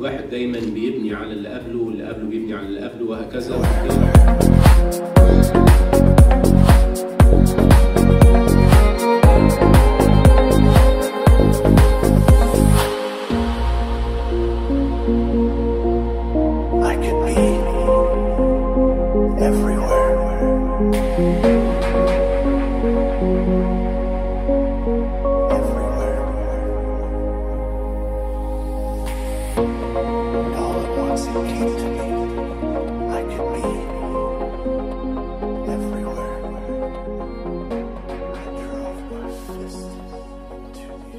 الواحد دايما بيبني على اللي قبله واللي قبله بيبني على اللي قبله وهكذا I could be everywhere. Everywhere. And all at once it came to me. I could be everywhere. I drove my fist to the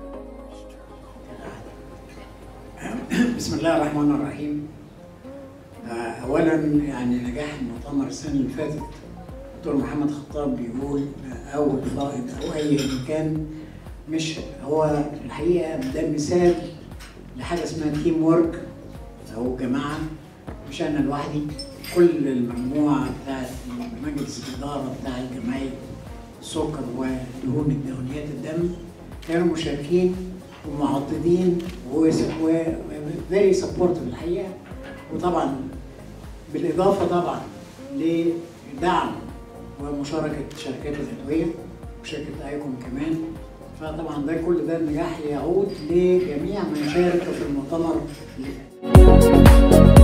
earth. بسم الله الرحمن الرحيم آه، اولا يعني نجاح المؤتمر السنه اللي فاتت دكتور محمد خطاب بيقول آه، اول فائض او اي مكان مش هو الحقيقه ده مثال لحاجه اسمها تيم وورك او جماعه مش انا لوحدي كل المجموعه بتاعت مجلس الاداره بتاع الجمعيه السكر ودهون الدهونيات الدم كانوا مشاركين ومعضدين و فيري سبورتيف الحقيقه وطبعا بالاضافه طبعا لدعم ومشاركه شركات الادويه وشركه ايكون كمان فطبعا ده كل ده النجاح يعود لجميع من شارك في المؤتمر اللي فات